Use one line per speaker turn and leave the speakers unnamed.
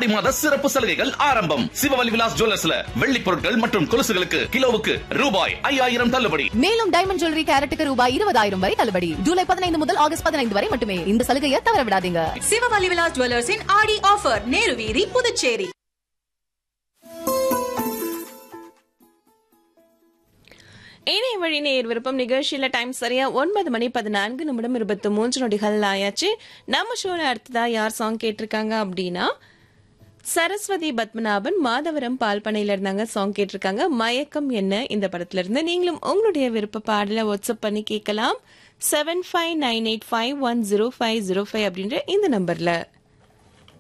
ஆடி மாத சிறப்பு சலுகைகள் ஆரம்பம் சிவவலி விலாஸ் ஜுவல்லர்ஸ்ல வெள்ளி பொருட்கள் மற்றும் கொலுசுகளுக்கு கிலோவுக்கு ரூபாய் ஐயாயிரம் தள்ளுபடி
மேலும் டைமண்ட் ஜுவல்லரி கேரட்டுக்கு ரூபாய் இருபதாயிரம் வரை தள்ளுபடி ஜூலை பதினைந்து முதல் ஆகஸ்ட் பதினைந்து வரை மட்டுமே இந்த சலுகையை தவற விடாதீங்க
சிவவலி விலாஸ் ஜுவல்லர்ஸின் ஆடி ஆஃபர் நேரு வீதி புதுச்சேரி
இணைய வழி நேர் விருப்பம் நிகழ்ச்சியில டைம் சரியா ஒன்பது மணி பதினான்கு நிமிடம் இருபத்தி மூன்று நொடிகள் ஆயாச்சு நம்ம ஷோல அடுத்ததா யார் சாங் கேட்டிருக்காங்க அப்படின்னா சரஸ்வதி பத்மநாபன் மாதவரம் பால்பனையில இருந்தாங்க சாங் கேட்டிருக்காங்க மயக்கம் என்ன இந்த படத்துல இருந்து நீங்களும் உங்களுடைய விருப்ப பாடல வாட்ஸ்அப் பண்ணி கேட்கலாம் seven five nine eight five one zero five zero five அப்படின்ற இந்த நம்பர்ல